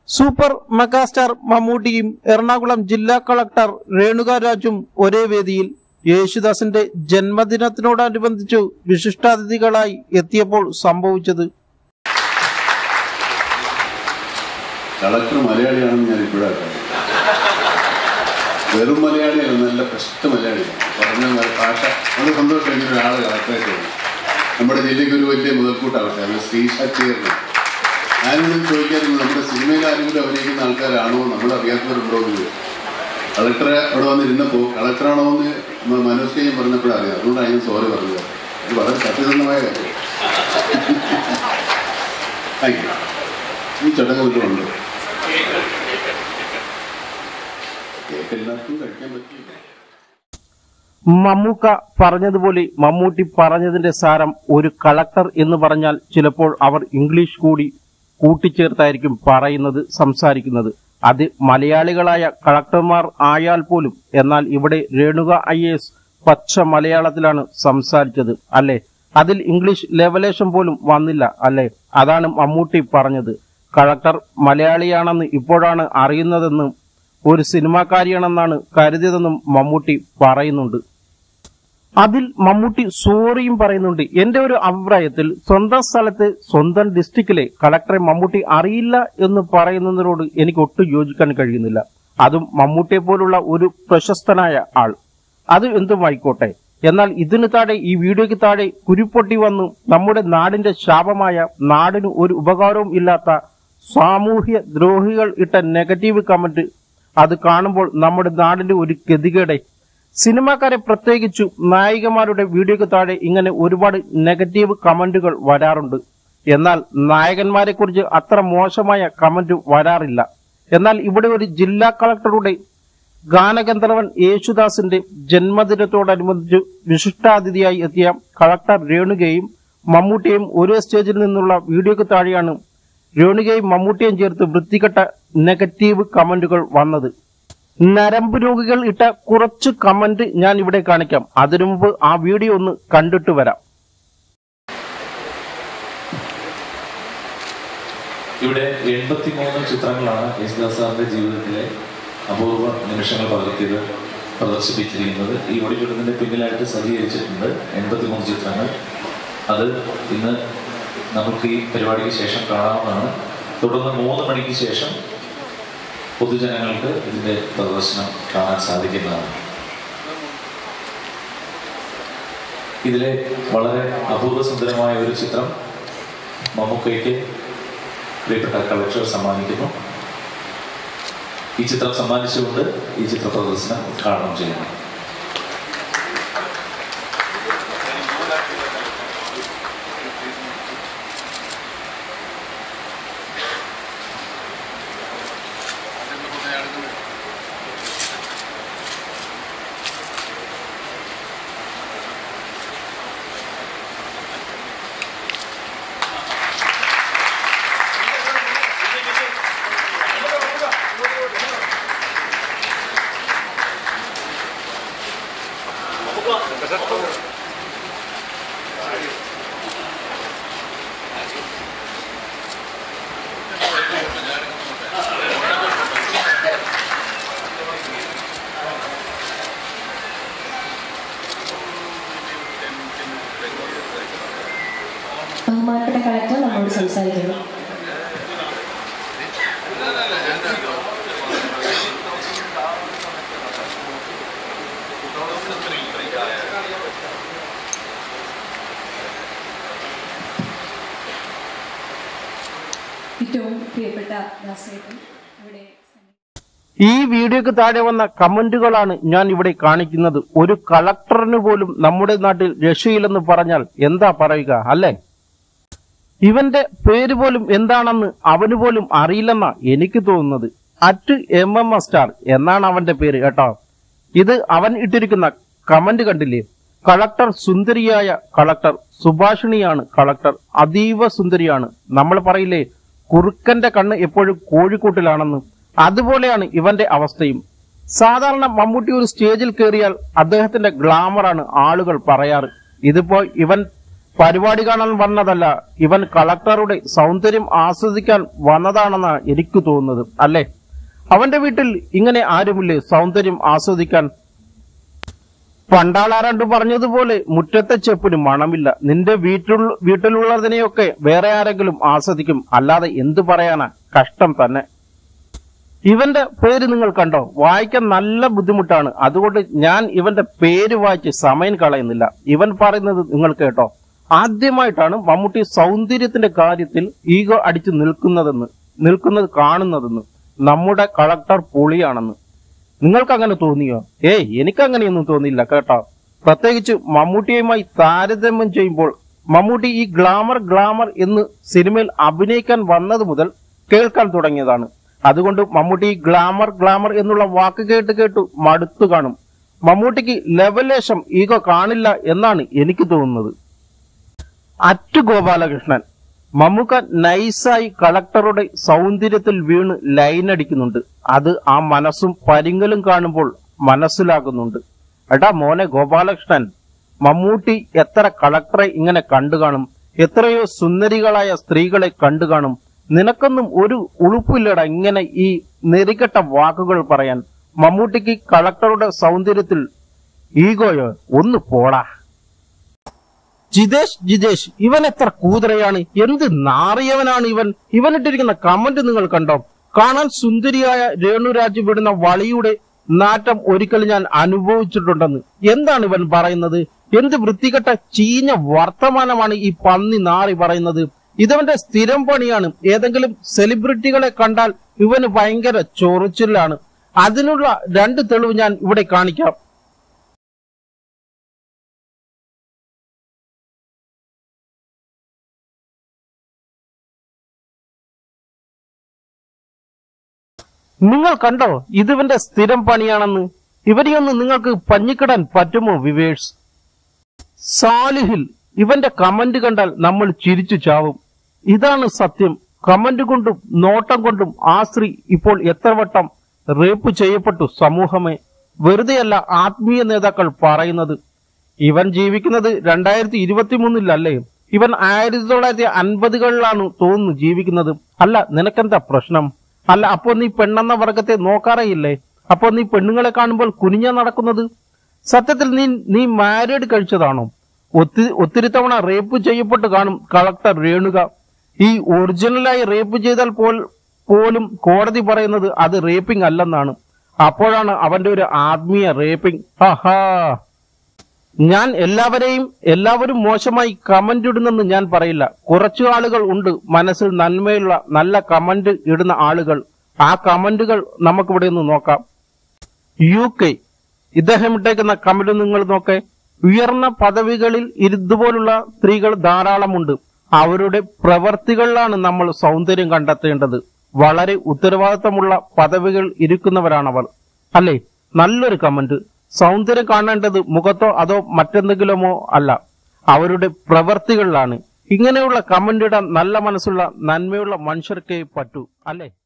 Super megastar മമ്മൂട്ടിയും എറണാകുളം ജില്ലാ collector Renuka രാജും ഒരേ വേദിയിൽ യേശുദാസിന്റെ ജന്മദിനത്തിനോടനുബന്ധിച്ചു വിശിഷ്ടാതിഥികളായി എത്തിയപ്പോൾ സംഭവിച്ചത് കളക്ടർ മലയാളിയാണെന്ന് ഞാൻ ഇപ്പോഴാണ് വെറും മലയാളിയല്ല നല്ല പ്രശസ്ത മലയാളിയാണ് പറഞ്ഞ മ- ഭാഷ വളരെ സന്തോഷം ഇങ്ങനെ ഒരാൾ കളക്ടറായിട്ട് വന്നു. നമ്മുടെ ജില്ലയ്ക്ക് ഒരു വലിയ മുതൽക്കൂട്ടാവട്ടെ അത് ശ്രീഷ ചേർന്ന് ഞാനിവിടെ ചോദിക്കാറുണ്ട് നമ്മുടെ സിനിമയിൽ ആരെങ്കിലും അഭിനയിക്കുന്ന ആൾക്കാരാണോ നമ്മൾ അറിയാത്തവരുണ്ടോ എന്ന് കളക്ടറെ അവിടെ വന്നിരുന്നപ്പോൾ കളക്ടറാണോ എന്ന് മ- മനോജ് കയ്യം പറഞ്ഞപ്പോഴാണ് അറിയാം അതുകൊണ്ടാണ് ഞാൻ സോറി പറഞ്ഞത് ഇത് വളരെ സത്യസന്ധമായ കാര്യം താങ്ക് യു ഈ ചടങ്ങ് വല്ലതുണ്ട് കേക്ക് എല്ലാവർക്കും കഴിക്കാൻ പറ്റില്ല മമ്മൂക്ക പറഞ്ഞതുപോലെ മമ്മൂട്ടി പറഞ്ഞതിന്റെ സാരം ഒരു കളക്ടർ എന്ന് പറഞ്ഞാൽ ചിലപ്പോൾ അവർ ഇംഗ്ലീഷ് കൂടി കൂട്ടിച്ചേർത്തായിരിക്കും പറയുന്നത് സംസാരിക്കുന്നത് അത് മലയാളികളായ കളക്ടർമാർ ആയാൽ പോലും എന്നാൽ ഇവിടെ രേണുക ഐ എസ് പച്ച മലയാളത്തിലാണ് സംസാരിച്ചത് അല്ലെ അതിൽ ഇംഗ്ലീഷ് ലെവലേഷൻ പോലും വന്നില്ല അല്ലെ അതാണ് മമ്മൂട്ടി പറഞ്ഞത് കളക്ടർ മലയാളിയാണെന്ന് ഇപ്പോഴാണ് അറിയുന്നതെന്നും ഒരു സിനിമാക്കാരിയാണെന്നാണ് കരുതിയതെന്നും മമ്മൂട്ടി പറയുന്നുണ്ട് അതിൽ മമ്മൂട്ടി സോറിയും പറയുന്നുണ്ട് എന്റെ ഒരു അഭിപ്രായത്തിൽ സ്വന്തം സ്ഥലത്ത് സ്വന്തം ഡിസ്ട്രിക്റ്റിലെ കളക്ടറെ മമ്മൂട്ടി അറിയില്ല എന്ന് പറയുന്നതിനോട് എനിക്ക് ഒട്ടും യോജിക്കാൻ കഴിയുന്നില്ല അതും മമ്മൂട്ടിയെ പോലുള്ള ഒരു പ്രശസ്തനായ ആൾ അത് എന്തുമായിക്കോട്ടെ എന്നാൽ ഇതിന് താഴെ ഈ വീഡിയോയ്ക്ക് താഴെ കുരുപ്പൊട്ടി വന്നു നമ്മുടെ നാടിന്റെ ശാപമായ നാടിന് ഒരു ഉപകാരവും ഇല്ലാത്ത സാമൂഹ്യ ദ്രോഹികൾ ഇട്ട നെഗറ്റീവ് കമന്റ് അത് കാണുമ്പോൾ നമ്മുടെ നാടിന്റെ ഒരു ഗതികേടെ സിനിമാക്കാരെ പ്രത്യേകിച്ചു നായികമാരുടെ വീഡിയോയ്ക്ക് താഴെ ഇങ്ങനെ ഒരുപാട് നെഗറ്റീവ് കമന്റുകൾ വരാറുണ്ട് എന്നാൽ നായകന്മാരെ കുറിച്ച് അത്ര മോശമായ കമന്റ് വരാറില്ല എന്നാൽ ഇവിടെ ഒരു ജില്ലാ കളക്ടറുടെ ഗാനഗന്ധർവൻ യേശുദാസിന്റെ ജന്മദിനത്തോടനുബന്ധിച്ച് വിശിഷ്ടാതിഥിയായി എത്തിയ കളക്ടർ രേണുകയും മമ്മൂട്ടിയും ഒരേ സ്റ്റേജിൽ നിന്നുള്ള വീഡിയോയ്ക്ക് താഴെയാണ് രേണുകയും മമ്മൂട്ടിയും ചേർത്ത് വൃത്തികെട്ട നെഗറ്റീവ് കമന്റുകൾ വന്നത് നരമ്പ് രോഗികൾ ഇട്ട കുറച്ച് കമന്റ് ഞാൻ ഇവിടെ കാണിക്കാം അതിനു മുമ്പ് ആ വീഡിയോ ഒന്ന് കണ്ടിട്ട് വരാം ഇവിടെ എൺപത്തിമൂന്ന് ചിത്രങ്ങളാണ് യേശുദാസ് സാറിന്റെ ജീവിതത്തിലെ അപൂർവ നിമിഷങ്ങൾ പകർത്തിയത് പ്രദർശിപ്പിച്ചിരിക്കുന്നത് ഈ ഓഡിറ്റോറിയത്തിന്റെ പിന്നിലായിട്ട് സജ്ജീകരിച്ചിട്ടുണ്ട് എൺപത്തിമൂന്ന് ചിത്രങ്ങൾ അത് ഇന്ന് നമുക്ക് ഈ പരിപാടിക്ക് ശേഷം കാണാവുന്നതാണ് തുടർന്ന് മൂന്ന് മണിക്ക് ശേഷം പൊതുജനങ്ങൾക്ക് ഇതിന്റെ പ്രദർശനം കാണാൻ സാധിക്കുന്നതാണ് ഇതിലെ വളരെ അപൂർവ സുന്ദരമായ ഒരു ചിത്രം മമ്മൂക്കയ്ക്ക് പ്രിയപ്പെട്ട കളക്ടർ സമ്മാനിക്കുന്നു ഈ ചിത്രം സമ്മാനിച്ചുകൊണ്ട് ഈ ചിത്ര പ്രദർശനം ഉദ്ഘാടനം ചെയ്യുന്നു ബഹുമാനപ്പെട്ട കളക്ടർ നമ്മോട് സംസാരിക്കുന്നു ഏറ്റവും പ്രിയപ്പെട്ട ദാസേട്ടൻ ഇവിടെ ഈ വീഡിയോക്ക് താഴെ വന്ന കമന്റുകളാണ് ഞാൻ ഇവിടെ കാണിക്കുന്നത് ഒരു കളക്ടറിന് പോലും നമ്മുടെ നാട്ടിൽ രക്ഷയില്ലെന്ന് പറഞ്ഞാൽ എന്താ പറയുക അല്ലേ ഇവന്റെ പേര് പോലും എന്താണെന്ന് അവന് പോലും അറിയില്ലെന്നാ എനിക്ക് തോന്നുന്നത് at M M S star എന്നാണ് അവന്റെ പേര് കേട്ടോ ഇത് അവൻ ഇട്ടിരിക്കുന്ന കമന്റ് കണ്ടില്ലേ കളക്ടർ സുന്ദരിയായ കളക്ടർ സുഭാഷിണിയാണ് കളക്ടർ അതീവ സുന്ദരിയാണ് നമ്മൾ പറയില്ലേ കുറുക്കന്റെ കണ്ണ് എപ്പോഴും കോഴിക്കൂട്ടിലാണെന്ന് അതുപോലെയാണ് ഇവന്റെ അവസ്ഥയും സാധാരണ മമ്മൂട്ടി ഒരു സ്റ്റേജിൽ കയറിയാൽ അദ്ദേഹത്തിന്റെ ഗ്ലാമറാണ് ആളുകൾ പറയാറ് ഇതിപ്പോ ഇവൻ പരിപാടി കാണാൻ വന്നതല്ല ഇവൻ കളക്ടറുടെ സൗന്ദര്യം ആസ്വദിക്കാൻ വന്നതാണെന്നാണ് എനിക്ക് തോന്നുന്നത് അല്ലേ അവന്റെ വീട്ടിൽ ഇങ്ങനെ ആരുമില്ലേ സൗന്ദര്യം ആസ്വദിക്കാൻ പണ്ടാളാരണ്ട് പറഞ്ഞതുപോലെ മുറ്റത്തെ ചെപ്പിന് മണമില്ല നിന്റെ വീട്ടിൽ വീട്ടിലുള്ളതിനെയൊക്കെ വേറെ ആരെങ്കിലും ആസ്വദിക്കും അല്ലാതെ എന്തു പറയാനാ കഷ്ടം തന്നെ ഇവന്റെ പേര് നിങ്ങൾ കണ്ടോ വായിക്കാൻ നല്ല ബുദ്ധിമുട്ടാണ് അതുകൊണ്ട് ഞാൻ ഇവന്റെ പേര് വായിച്ച് സമയം കളയുന്നില്ല ഇവൻ പറയുന്നത് നിങ്ങൾ കേട്ടോ ആദ്യമായിട്ടാണ് മമ്മൂട്ടി സൗന്ദര്യത്തിന്റെ കാര്യത്തിൽ ഈഗോ അടിച്ചു നിൽക്കുന്നതെന്ന് നിൽക്കുന്നത് കാണുന്നതെന്ന് നമ്മുടെ കളക്ടർ പൊളിയാണെന്ന് നിങ്ങൾക്ക് അങ്ങനെ തോന്നിയോ ഏയ് എനിക്ക് അങ്ങനെയൊന്നും തോന്നിയില്ല കേട്ടോ പ്രത്യേകിച്ച് മമ്മൂട്ടിയുമായി താരതമ്യം ചെയ്യുമ്പോൾ മമ്മൂട്ടി ഈ ഗ്ലാമർ ഗ്ലാമർ എന്ന് സിനിമയിൽ അഭിനയിക്കാൻ വന്നത് മുതൽ കേൾക്കാൻ തുടങ്ങിയതാണ് അതുകൊണ്ട് മമ്മൂട്ടി ഈ ഗ്ലാമർ ഗ്ലാമർ എന്നുള്ള വാക്ക് കേട്ട് കേട്ട് മടുത്തു കാണും മമ്മൂട്ടിക്ക് ലെവലേശം ഈഗോ കാണില്ല എന്നാണ് എനിക്ക് തോന്നുന്നത് അറ്റു ഗോപാലകൃഷ്ണൻ മമ്മൂക്ക നൈസായി കളക്ടറുടെ സൗന്ദര്യത്തിൽ വീണ് ലൈൻ അടിക്കുന്നുണ്ട് അത് ആ മനസ്സും പരിങ്ങലും കാണുമ്പോൾ മനസ്സിലാകുന്നുണ്ട് എടാ മോനെ ഗോപാലകൃഷ്ണൻ മമ്മൂട്ടി എത്ര കളക്ടറെ ഇങ്ങനെ കണ്ടു കാണും എത്രയോ സുന്ദരികളായ സ്ത്രീകളെ കണ്ടു കാണും നിനക്കൊന്നും ഒരു ഉളുപ്പില്ലടാ ഇങ്ങനെ ഈ നെറികെട്ട വാക്കുകൾ പറയാൻ മമ്മൂട്ടിക്ക് കളക്ടറുടെ സൗന്ദര്യത്തിൽ ഈഗോയോ ഒന്ന് പോടാ ജിതേഷ് ജിതേഷ് ഇവൻ എത്ര കൂതറയാണ് എന്ത് നാറിയവനാണ് ഇവൻ ഇവനിട്ടിരിക്കുന്ന കമന്റ് നിങ്ങൾ കണ്ടോ കാണാൻ സുന്ദരിയായ രേണുരാജ് വിടുന്ന വളിയുടെ നാറ്റം ഒരിക്കൽ ഞാൻ അനുഭവിച്ചിട്ടുണ്ടെന്ന് എന്താണ് ഇവൻ പറയുന്നത് എന്ത് വൃത്തികെട്ട ചീഞ്ഞ വർത്തമാനമാണ് ഈ പന്നി നാറി പറയുന്നത് ഇതവന്റെ സ്ഥിരം പണിയാണ് ഏതെങ്കിലും സെലിബ്രിറ്റികളെ കണ്ടാൽ ഇവന് ഭയങ്കര ചൊറിച്ചിലാണ് അതിനുള്ള രണ്ട് തെളിവ് ഞാൻ ഇവിടെ കാണിക്കാം നിങ്ങൾ കണ്ടോ ഇതിവന്റെ സ്ഥിരം പണിയാണെന്ന് ഇവരെയൊന്ന് നിങ്ങൾക്ക് പഞ്ഞിക്കിടാൻ പറ്റുമോ വിവേഴ്സ് സാലിഹിൽ ഇവന്റെ കമന്റ് കണ്ടാൽ നമ്മൾ ചിരിച്ചു ചാവും ഇതാണ് സത്യം കമന്റ് കൊണ്ടും നോട്ടം കൊണ്ടും ആ സ്ത്രീ ഇപ്പോൾ എത്ര വട്ടം റേപ്പ് ചെയ്യപ്പെട്ടു സമൂഹമേ വെറുതെയല്ല ആത്മീയ നേതാക്കൾ പറയുന്നത് ഇവൻ ജീവിക്കുന്നത് രണ്ടായിരത്തി ഇരുപത്തി മൂന്നിലല്ലേ ഇവൻ ആയിരത്തി തൊള്ളായിരത്തി അൻപതുകളിലാണ് തോന്നുന്നു ജീവിക്കുന്നത് അല്ല നിനക്കെന്താ പ്രശ്നം അല്ല അപ്പോ നീ പെണ്ണെന്ന വർഗത്തെ നോക്കാറേയില്ലേ അപ്പോ നീ പെണ്ണുങ്ങളെ കാണുമ്പോൾ കുനിഞ്ഞ നടക്കുന്നത് സത്യത്തിൽ നീ നീ മാരീഡ് കഴിച്ചതാണോ ഒത്തിരി ഒത്തിരി തവണ റേപ്പ് ചെയ്യപ്പെട്ട് കാണും കളക്ടർ രേണുക ഈ ഒറിജിനലായി റേപ്പ് ചെയ്താൽ പോൽ പോലും കോടതി പറയുന്നത് അത് റേപ്പിംഗ് അല്ലെന്നാണ് അപ്പോഴാണ് അവന്റെ ഒരു ആത്മീയ റേപ്പിംഗ് ആഹാ ഞാൻ എല്ലാവരെയും എല്ലാവരും മോശമായി കമന്റ് ഇടുന്നെന്ന് ഞാൻ പറയില്ല കുറച്ചു ആളുകൾ ഉണ്ട് മനസ്സിൽ നന്മയുള്ള നല്ല കമന്റ് ഇടുന്ന ആളുകൾ ആ കമന്റുകൾ നമുക്കിവിടെ നിന്ന് നോക്കാം യു കെ ഇദ്ദേഹം ഇട്ടേക്കുന്ന കമന്റ് നിങ്ങൾ നോക്കേ ഉയർന്ന പദവികളിൽ ഇതുപോലുള്ള സ്ത്രീകൾ ധാരാളമുണ്ട് അവരുടെ പ്രവർത്തികളിലാണ് നമ്മൾ സൗന്ദര്യം കണ്ടെത്തേണ്ടത് വളരെ ഉത്തരവാദിത്തമുള്ള പദവികൾ ഇരിക്കുന്നവരാണവർ അല്ലേ നല്ലൊരു കമന്റ് സൗന്ദര്യം കാണേണ്ടത് മുഖത്തോ അതോ മറ്റെന്തെങ്കിലുമോ അല്ല അവരുടെ പ്രവർത്തികളിലാണ് ഇങ്ങനെയുള്ള കമന്റ് ഇടാൻ നല്ല മനസ്സുള്ള നന്മയുള്ള മനുഷ്യർക്കേ പറ്റൂ അല്ലേ